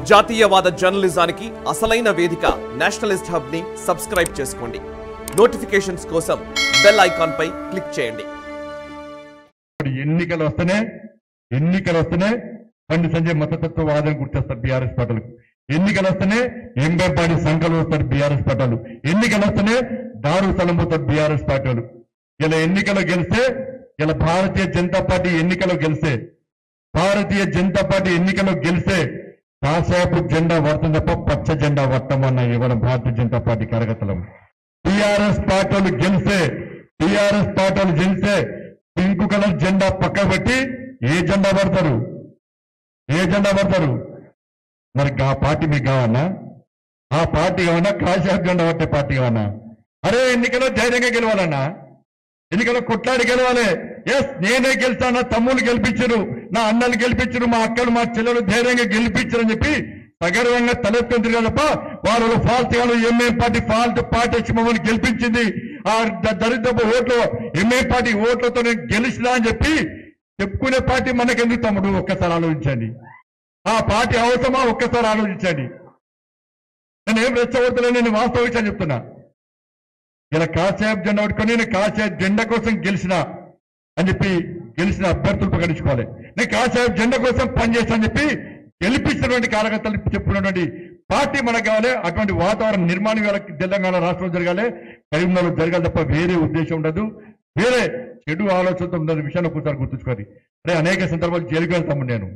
జాతీయవాద జర్నలిజానికి అసలైన వేదిక నేషనలిస్ట్ హబ్ ని సబ్స్క్రైబ్ చేసుకోండి నోటిఫికేషన్స్ కోసం బెల్ ఐకాన్ పై క్లిక్ చేయండి ఇప్పుడు ఎన్నికలు వస్తేనే ఎన్నికలు వస్తేనే బండి సంజయ్ మతతత్వ వాదన గుర్తొస్తారు బీఆర్ఎస్ పార్టీలకు ఎన్నికలు వస్తేనే ఎంబెపాడి సంఘాలు వస్తారు బీఆర్ఎస్ పార్టీలు ఎన్నికలు వస్తేనే దారు స్థలం పోతారు బీఆర్ఎస్ పార్టీలు ఇలా ఎన్నికలు గెలిస్తే ఇలా భారతీయ జనతా పార్టీ ఎన్నికలో గెలిస్తే భారతీయ జనతా పార్టీ ఎన్నికలో గెలిస్తే కాసేపు జెండా వర్తం తప్ప పచ్చ జెండా వర్తమన్న ఇవ్వడం భారతీయ జనతా పార్టీ కార్యకర్తలం టిఆర్ఎస్ పార్టీలు గెలిస్తే టిఆర్ఎస్ పార్టీలు గెలిస్తే పింక్ కలర్ జెండా పక్క పెట్టి ఏ జెండా పడతారు ఏ జెండా పడతారు మరి ఆ పార్టీ మీకు కావన్నా ఆ పార్టీ కావన్నా కాశాప్ జెండా పట్టే పార్టీ కావన్నా అరే ఎన్నికలో ధైర్యంగా గెలవాలన్నా ఎన్నికలో కొట్లాడి గెలవాలి ఎస్ నేనే గెలిచాను నా తమ్ముళ్ళు గెలిపించరు నా అన్నలు గెలిపించరు మా అక్కలు మా చెల్లెలు ధైర్యంగా గెలిపించరు అని చెప్పి సగర్వంగా తలెత్తుకొని తిరిగారు తప్ప వాళ్ళు ఫాల్ట్ కాదు ఎంఏ పార్టీ ఫాల్ట్ పార్టీ వచ్చి మమ్మల్ని గెలిపించింది ఆ ద- దరిద్రపు ఓట్లు ఎంఏ పార్టీ ఓట్లతో నేను గెలిచినా అని చెప్పి చెప్పుకునే పార్టీ మనకెందుకు తమ్ముడు ఒక్కసారి ఆలోచించండి ఆ పార్టీ అవసరమా ఒక్కసారి ఆలోచించండి నేను ఏం రెచ్చగొడతలే నేను వాస్తవ విషయాన్ని చెప్తున్నా ఇలా కాసేపు జెండా పట్టుకొని నేను కాసేపు జెండా కోసం గెలిచిన అని చెప్పి గెలిచిన అభ్యర్థులు ప్రకటించుకోవాలి నేను కాసేపు జెండా కోసం పనిచేస్తాను చెప్పి గెలిపించినటువంటి కార్యకర్తలు చెప్పుకున్నటువంటి పార్టీ మనకు కావాలి అటువంటి వాతావరణ నిర్మాణం ఇవాళ తెలంగాణ రాష్ట్రంలో జరగాలి కరీంనగర్లో జరగాలి తప్ప వేరే ఉద్దేశం ఉండదు వేరే చెడు ఆలోచనతో ఉండదు విషయాన్ని ఒకసారి గుర్తుంచుకోవాలి అరే అనేక సందర్భాలు జైలుకి వెళ్తాము నేను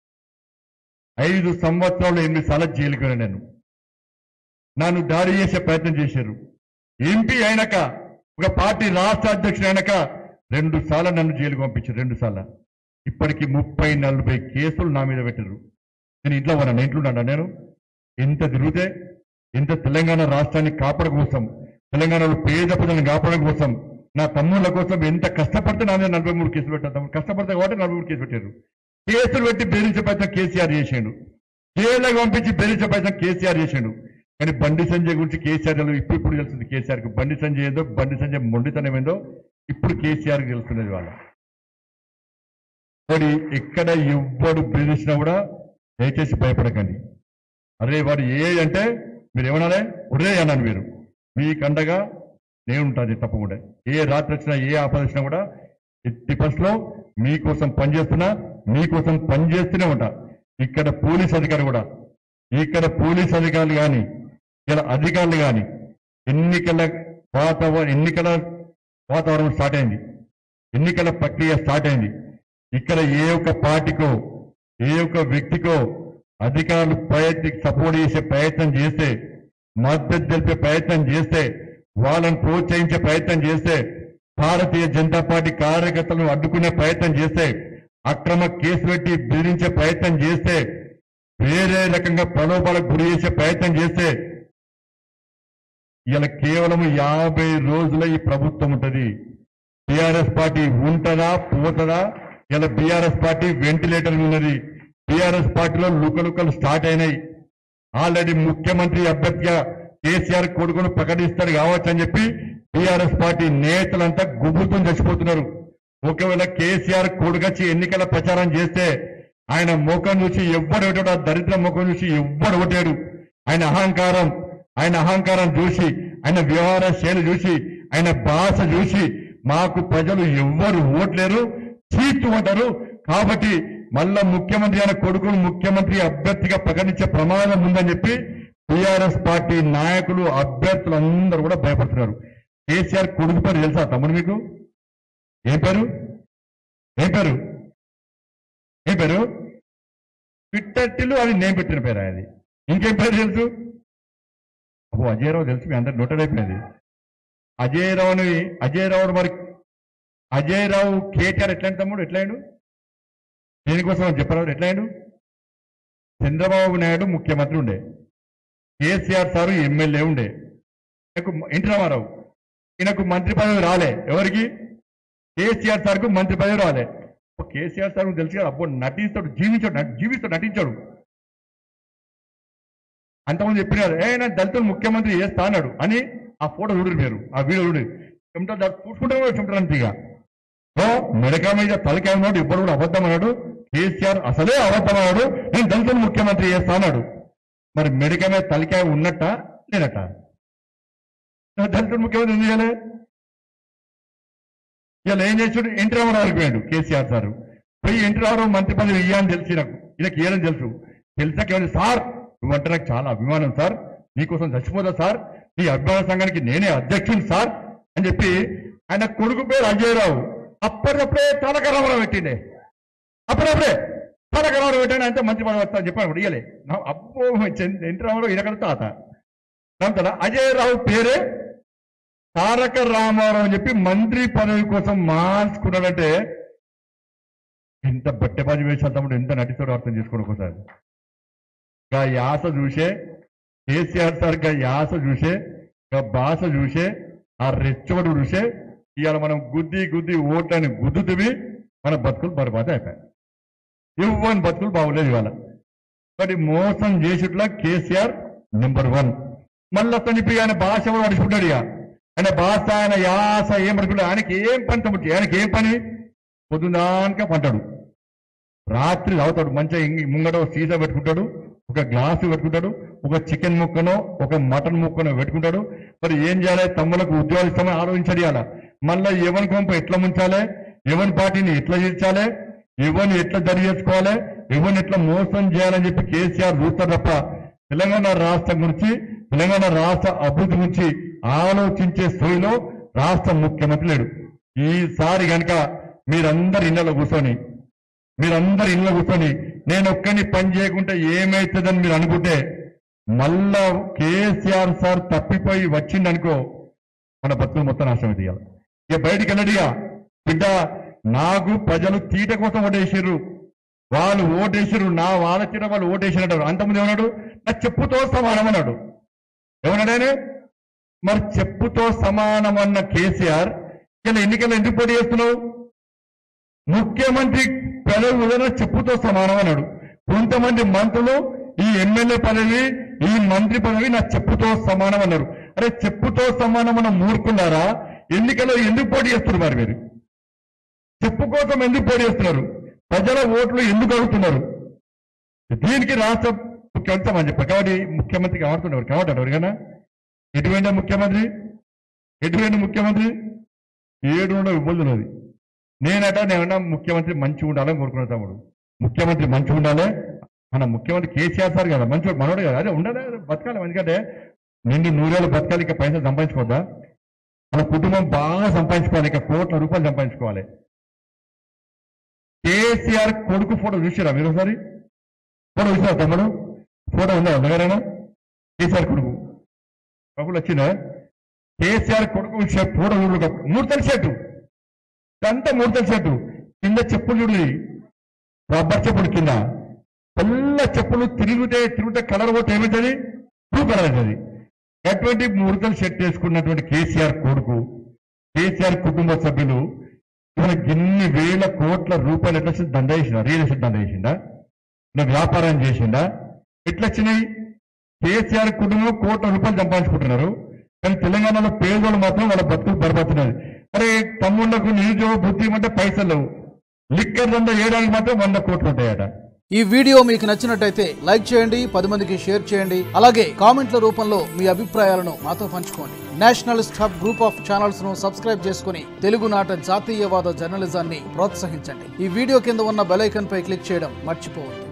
ఐదు సంవత్సరాలు ఎనిమిది సార్లు జైలుకి వెళ్ళాను నేను నన్ను దాడి చేసే ప్రయత్నం చేశారు ఎంపీ అయినాక ఒక పార్టీ రాష్ట్ర అధ్యక్షుడు అయినాక రెండు సార్లు నన్ను జైలుకు పంపించారు రెండు సార్లు ఇప్పటికి ముప్పై నలభై కేసులు నా మీద పెట్టారు నేను ఇంట్లో ఉన్నాను ఇంట్లో ఉన్నాను నేను ఎంత తిరిగితే ఎంత తెలంగాణ రాష్ట్రాన్ని కాపాడడం కోసం తెలంగాణలో పేద ప్రజలను కాపాడడం కోసం నా తమ్ముళ్ళ కోసం ఎంత కష్టపడితే నా మీద నలభై మూడు కేసులు పెట్టారు తమ్ముడు కష్టపడితే కాబట్టి నలభై మూడు కేసులు పెట్టారు కేసులు పెట్టి బెదిరించే ప్రయత్నం కేసీఆర్ చేసాడు జైలుకి పంపించి బెదిరించే ప్రయత్నం కేసీఆర్ చేసాడు కానీ బండి సంజయ్ గురించి కేసీఆర్ తెలియదు. ఇప్పుడు ఇప్పుడు తెలుస్తుంది కేసీఆర్ కి బండి సంజయ్ ఏదో బండి సంజయ్ మొండితనం ఏందో ఇప్పుడు కేసీఆర్ కి తెలుస్తున్నది వాళ్ళ మరి ఎక్కడ ఎవ్వడు బెదిరించినా కూడా దయచేసి భయపడకండి అరే వాడు ఏ అంటే మీరు ఏమనాలే ఒరే అన్నాను మీరు మీకండగా నేను ఉంటాను తప్పకుండా ఏ రాత్రి వచ్చినా ఏ ఆపద వచ్చినా కూడా ఎట్టి పరిస్థితిలో మీకోసం పనిచేస్తున్నా మీకోసం పనిచేస్తూనే ఉంటా ఇక్కడ పోలీస్ అధికారి కూడా ఇక్కడ పోలీస్ అధికారులు కానీ ఇలా అధికారులు కానీ ఎన్నికల వాతావరణం ఎన్నికల వాతావరణం స్టార్ట్ అయింది ఎన్నికల ప్రక్రియ స్టార్ట్ అయింది ఇక్కడ ఏ ఒక్క పార్టీకో ఏ ఒక్క వ్యక్తికో అధికారులు ప్రయత్ని సపోర్ట్ చేసే ప్రయత్నం చేస్తే మద్దతు తెలిపే ప్రయత్నం చేస్తే వాళ్ళని ప్రోత్సహించే ప్రయత్నం చేస్తే భారతీయ జనతా పార్టీ కార్యకర్తలను అడ్డుకునే ప్రయత్నం చేస్తే అక్రమ కేసు పెట్టి బెదిరించే ప్రయత్నం చేస్తే వేరే రకంగా ప్రలోభాలకు గురి చేసే ప్రయత్నం చేస్తే ఇలా కేవలం యాభై రోజుల ఈ ప్రభుత్వం ఉంటది టిఆర్ఎస్ పార్టీ ఉంటదా పోతదా ఇలా బీఆర్ఎస్ పార్టీ వెంటిలేటర్ ఉన్నది బీఆర్ఎస్ పార్టీలో లుకలుకలు స్టార్ట్ అయినాయి ఆల్రెడీ ముఖ్యమంత్రి అభ్యర్థిగా కేసీఆర్ కొడుకును ప్రకటిస్తాడు కావచ్చు అని చెప్పి బీఆర్ఎస్ పార్టీ నేతలంతా గుబుతో చచ్చిపోతున్నారు ఒకవేళ కేసీఆర్ కొడుకొచ్చి ఎన్నికల ప్రచారం చేస్తే ఆయన ముఖం చూసి ఎవ్వడు ఒకటాడు ఆ దరిద్ర ముఖం చూసి ఎవ్వడు ఒకటాడు ఆయన అహంకారం ఆయన అహంకారం చూసి ఆయన వ్యవహార శైలి చూసి ఆయన భాష చూసి మాకు ప్రజలు ఎవ్వరు ఓట్లేరు చీత్తు అంటారు కాబట్టి మళ్ళా ముఖ్యమంత్రి అయిన కొడుకును ముఖ్యమంత్రి అభ్యర్థిగా ప్రకటించే ప్రమాదం ఉందని చెప్పి టిఆర్ఎస్ పార్టీ నాయకులు అభ్యర్థులు అందరూ కూడా భయపడుతున్నారు కేసీఆర్ కొడుకు పేరు తెలుసా తమ్ముడు మీకు ఏం పేరు ఏం పేరు ఏం పేరు పిట్టట్టిలు అది నేను పెట్టిన పేరు అది ఇంకేం పేరు తెలుసు అబ్బో అజయరావు తెలుసు మీ అందరు నోటెడ్ అయిపోయింది అజయరావుని అజయరావు మరి అజయరావు కేటీఆర్ ఎట్లాంటి తమ్ముడు ఎట్లాడు దేనికోసం చెప్పరాదు ఎట్లాడు చంద్రబాబు నాయుడు ముఖ్యమంత్రి ఉండే కేసీఆర్ సారు ఎమ్మెల్యే ఉండే ఈయనకు ఎన్టీ రామారావు ఈయనకు మంత్రి పదవి రాలే ఎవరికి కేసీఆర్ సార్కు మంత్రి పదవి రాలే ఓ కేసీఆర్ సార్ తెలుసు కదా అబ్బో నటిస్తాడు జీవించాడు నటి- జీవిస్తాడు నటించాడు అంతమంది చెప్పినారు ఏ నేను దళితులు ముఖ్యమంత్రి చేస్తా అన్నాడు అని ఆ ఫోటో చూడరు మీరు ఆ వీడియో చూడు చెమట చూసుకుంటే చెమటలు అంతేగా ఓ మెడకా మీద తలకాయ ఉన్నాడు ఇప్పుడు కూడా అబద్ధం అన్నాడు కేసీఆర్ అసలే అబద్ధం అన్నాడు నేను దళితులు ముఖ్యమంత్రి చేస్తా అన్నాడు మరి మెడిక మీద తలకాయ ఉన్నట్ట లేనట్ట దళితుడు ముఖ్యమంత్రి ఎందుకు చేయాలి ఇలా ఏం చేసాడు ఎన్టీ రామారావు పోయాడు కేసీఆర్ సార్ పోయి ఎన్టీ రామారావు మంత్రి పదవి ఇయ్యని తెలిసి నాకు ఈయనకి ఏదని తెలుసు తెలిసాక ఏమని సార్ నువ్వంటే నాకు చాలా అభిమానం సార్ నీకోసం చచ్చిపోతా సార్ నీ అభిమాన సంఘానికి నేనే అధ్యక్షుని సార్ అని చెప్పి ఆయన కొడుకు పేరు అజయరావు అప్పటికప్పుడే తారక రామారావు పెట్టిండే అప్పుడప్పుడే తారక రామారావు పెట్టాను అంటే మంచి పదవి వస్తా అని చెప్పాను ఇయ్యలే నా అబ్బో చెంది- ఎన్టీ రామారావు ఈయన తాత నమ్ముతారా అజయరావు పేరే తారక రామారావు అని చెప్పి మంత్రి పదవి కోసం మార్చుకున్నాడంటే ఎంత బట్టెబాజీ వేసాలు తమ్ముడు ఎంత నటిస్తాడో అర్థం చేసుకోండి ఒకసారి గా యాస చూసే కేసీఆర్ సార్ గా యాస చూసే గా భాష చూసే ఆ రెచ్చోడు చూసే ఇవాళ మనం గుద్ది గుద్ది ఓట్లని గుద్దుతువి మన బతుకులు బర్బాద్ అయిపోయాయి ఇవ్వని బతుకులు బాగోలేదు ఇవాళ మరి మోసం చేసేట్లా కేసీఆర్ నెంబర్ వన్ మళ్ళీ అతని చెప్పి ఆయన భాష కూడా పడుచుకుంటాడు ఇక ఆయన భాష ఆయన యాస ఏం పడుకుంటాడు ఆయనకి ఏం పని తమ్ముడు ఆయనకి ఏం పని పొద్దునాక పంటాడు రాత్రి తాగుతాడు మంచిగా ఇంగి- ముంగట ఒక సీసా పెట్టుకుంటాడు ఒక గ్లాసు పెట్టుకుంటాడు ఒక చికెన్ ముక్కనో ఒక మటన్ ముక్కనో పెట్టుకుంటాడు మరి ఏం చేయాలి తమ్ములకు ఉద్యోగాలు ఇస్తామని ఆలోచించాలి అలా మళ్ళీ ఎవరి కొంప ఎట్లా ముంచాలి ఎవరి పార్టీని ఎట్లా చేర్చాలి ఎవరిని ఎట్లా దరి చేసుకోవాలి ఎవరిని ఎట్లా మోసం చేయాలని చెప్పి కేసీఆర్ చూస్తారు తప్ప తెలంగాణ రాష్ట్రం గురించి తెలంగాణ రాష్ట్ర అభివృద్ధి గురించి ఆలోచించే స్థాయిలో రాష్ట్ర ముఖ్యమంత్రి లేడు ఈసారి గనక మీరందరు ఇళ్లలో కూర్చొని మీరందరు ఇళ్ళ కూర్చొని నేను ఒక్కని పని చేయకుంటే ఏమైతుందని మీరు అనుకుంటే మళ్ళా కేసీఆర్ సార్ తప్పిపోయి వచ్చిందనుకో మన బతుకులు మొత్తం నాశనం తీయాలి ఇక బయటికి వెళ్ళడిగా బిడ్డ నాకు ప్రజలు తీట కోసం ఓటేసారు వాళ్ళు ఓటేసారు నా వాళ్ళ తీట వాళ్ళు ఓటేసినట్టు అంతమంది ఏమన్నాడు నా చెప్పుతో సమానం అన్నాడు ఏమన్నాడు ఆయన మరి చెప్పుతో సమానం అన్న కేసీఆర్ ఇలా ఎన్నికల్లో ఎందుకు పోటీ చేస్తున్నావు ముఖ్యమంత్రి పదవి వదిలిన చెప్పుతో సమానం అన్నాడు కొంతమంది మంత్రులు ఈ ఎమ్మెల్యే పదవి ఈ మంత్రి పదవి నా చెప్పుతో సమానం అన్నారు అరే చెప్పుతో సమానం అన్న మూర్ఖున్నారా ఎన్నికల్లో ఎందుకు పోటీ చేస్తున్నారు మరి మీరు చెప్పు కోసం ఎందుకు పోటీ చేస్తున్నారు ప్రజల ఓట్లు ఎందుకు అడుగుతున్నారు దీనికి రాష్ట్ర ముఖ్యమంత్రి అని చెప్పారు కాబట్టి ముఖ్యమంత్రి కావాడుతున్నారు కాబట్టి ఎవరికైనా ఎటువంటి ముఖ్యమంత్రి ఎటువంటి ముఖ్యమంత్రి ఏడు ఉండవు ఇబ్బందులు అది నేనట నేనన్నా ముఖ్యమంత్రి మంచిగా ఉండాలని కోరుకున్న తమ్ముడు ముఖ్యమంత్రి మంచిగా ఉండాలి మన ముఖ్యమంత్రి కేసీఆర్ సార్ కదా మంచి మనోడు కదా అదే ఉండాలి బతకాలి ఎందుకంటే నిండు నూరేళ్ళు బతకాలి ఇక పైసలు సంపాదించుకోవద్దా మన కుటుంబం బాగా సంపాదించుకోవాలి ఇక కోట్ల రూపాయలు సంపాదించుకోవాలి కేసీఆర్ కొడుకు ఫోటో చూసారా మీరు ఒకసారి ఫోటో చూసారా తమ్ముడు ఫోటో ఉందా దగ్గరైనా కేసీఆర్ కొడుకు కబులు వచ్చిందా కేసీఆర్ కొడుకు షర్ట్ ఫోటో చూడు మూర్తల షర్టు ఇదంతా మూర్తల షర్టు కింద చెప్పులు చూడు రబ్బర్ చెప్పులు కింద తెల్ల చెప్పులు తిరిగితే తిరిగితే కలర్ పోతే ఏమవుతుంది బ్లూ కలర్ అవుతుంది అటువంటి ముడతల షర్ట్ వేసుకున్నటువంటి కేసీఆర్ కొడుకు కేసీఆర్ కుటుంబ సభ్యులు మనకి ఎన్ని వేల కోట్ల రూపాయలు ఎట్లా వచ్చి దండ వేసిందా రియల్ ఎస్టేట్ దండ వేసిందా ఇలా వ్యాపారం చేసిందా ఎట్లా వచ్చినాయి కేసీఆర్ కుటుంబం కోట్ల రూపాయలు సంపాదించుకుంటున్నారు కానీ తెలంగాణలో పేదోళ్ళు మాత్రం వాళ్ళ బతుకులు బరపడుతున్నారు అరే తమ్ముళ్లకు నిరుద్యోగ బుద్ధి అంటే పైసలు లేవు. లిక్కర్ దండ వేయడానికి మాత్రం వంద కోట్లు ఉంటాయట ఈ వీడియో మీకు నచ్చినట్టయితే లైక్ చేయండి పది మందికి షేర్ చేయండి అలాగే కామెంట్ల రూపంలో మీ అభిప్రాయాలను మాతో పంచుకోండి nationalist hub group of channels ను సబ్స్క్రైబ్ చేసుకుని తెలుగునాట జాతీయవాద జర్నలిజాన్ని ప్రోత్సహించండి ఈ వీడియో కింద ఉన్న బెల్ ఐకాన్ పై క్లిక్ చేయడం మర్చిపోవద్దు